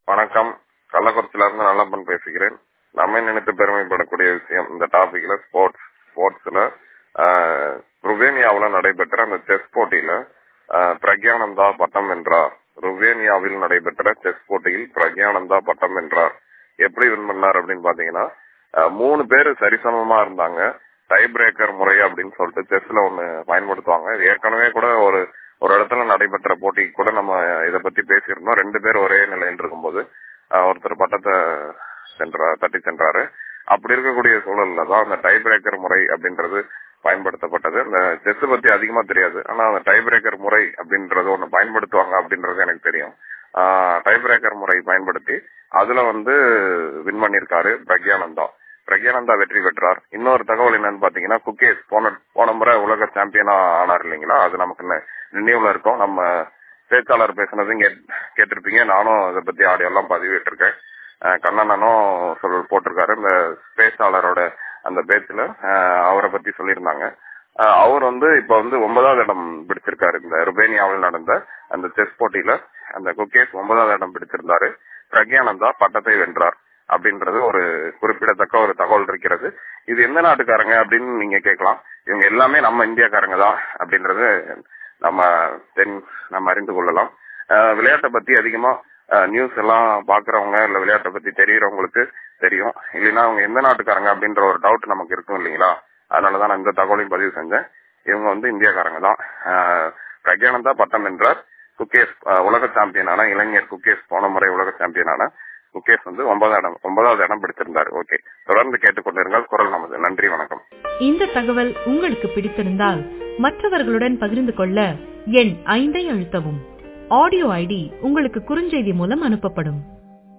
வணக்கம் கள்ளக்குறிச்சியில இருந்து நல்லப்பன் பேசுகிறேன் நம்ம நினைத்து பெருமைப்படக்கூடிய விஷயம் இந்த டாபிக்ல ஸ்போர்ட்ஸ் ஸ்போர்ட்ஸ்ல ருவேனியாவுல நடைபெற்ற அந்த செஸ் போட்டியில ஆஹ், பிரக்யானந்தா பட்டம் வென்றார் ருவேனியாவில் நடைபெற்ற செஸ் போட்டியில் பிரக்யானந்தா பட்டம் வென்றார் எப்படி வின் பண்ணார் அப்படின்னு பாத்தீங்கன்னா ஆஹ், மூணு பேர் சரிசமமா இருந்தாங்க டை பிரேக்கர் முறை அப்படின்னு சொல்லிட்டு செஸ்ல ஒண்ணு பயன்படுத்துவாங்க இது ஏற்கனவே கூட ஒரு ஒரு இடத்துல நடைபெற்ற போட்டிக்கு கூட நம்ம இத பத்தி பேசியிருந்தோம் ரெண்டு பேர் ஒரே நிலையில் இருக்கும்போது ஆஹ், ஒருத்தர் பட்டத்தை சென்றார் தட்டி சென்றாரு அப்படி இருக்கக்கூடிய சூழல்ல தான் அந்த டை பிரேக்கர் முறை அப்படின்றது பயன்படுத்தப்பட்டது அந்த செஸ் பத்தி அதிகமா தெரியாது ஆனா அந்த டை பிரேக்கர் முறை அப்படின்றது ஒண்ணு பயன்படுத்துவாங்க அப்படின்றது எனக்கு தெரியும் டை பிரேக்கர் முறை பயன்படுத்தி அதுல வந்து வின் பண்ணிருக்காரு பிரக்யானந்தா பிரக்யானந்தா வெற்றி பெற்றார் இன்னொரு தகவல் என்னன்னு பாத்தீங்கன்னா குக்கேஸ் போன போன முறை உலக சாம்பியனா ஆனார் இல்லைங்களா அது நமக்கு நினைவுல இருக்கும் நம்ம பேச்சாளர் பேசுனதும் கேட்- கேட்டிருப்பீங்க நானும் இதை பத்தி ஆடியோ எல்லாம் பதிவிட்டிருக்கேன் அஹ் கண்ணனனும் சொல் போட்டிருக்காரு இந்த பேச்சாளரோட அந்த பேச்சுல அஹ் அவரை பத்தி சொல்லியிருந்தாங்க அஹ் அவர் வந்து இப்ப வந்து ஒன்பதாவது இடம் பிடிச்சிருக்காரு இந்த ருபேனியாவில் நடந்த அந்த செஸ் போட்டியில அந்த குக்கேஸ் ஒன்பதாவது இடம் பிடிச்சிருந்தாரு பிரக்யானந்தா பட்டத்தை வென்றார் அப்படின்றது ஒரு குறிப்பிடத்தக்க ஒரு தகவல் இருக்கிறது இது எந்த நாட்டுக்காரங்க அப்படின்னு நீங்க கேட்கலாம் இவங்க எல்லாமே நம்ம இந்தியாக்காரங்க தான் அப்படின்றது நம்ம தென் நம்ம அறிந்து கொள்ளலாம் அஹ் விளையாட்டை பத்தி அதிகமா நியூஸ் எல்லாம் பாக்குறவங்க இல்ல விளையாட்டை பத்தி தெரியறவங்களுக்கு தெரியும் இல்லைன்னா அவங்க எந்த நாட்டுக்காரங்க அப்படின்ற ஒரு டவுட் நமக்கு இருக்கும் இல்லைங்களா அதனாலதான் நான் இந்த தகவலையும் பதிவு செஞ்சேன் இவங்க வந்து இந்தியாக்காரங்க தான் அஹ் பிரக்யானந்தா பட்டம் வென்றார் குக்கேஸ் அஹ் உலக சாம்பியனான இளைஞர் குக்கேஸ் போன முறை உலக சாம்பியனான குக்கேஸ் வந்து ஒன்பதாவது இடம் ஒன்பதாவது இடம் பிடிச்சிருந்தாரு ஓகே தொடர்ந்து கேட்டுக்கொண்டிருங்கள் குரல் நமது நன்றி வணக்கம் இந்த தகவல் உங்களுக்கு பிடித்திருந்தால் மற்றவர்களுடன் பகிர்ந்து கொள்ள எண் ஐந்தை அழுத்தவும் ஆடியோ ஐடி உங்களுக்கு குறுஞ்செய்தி மூலம் அனுப்பப்படும்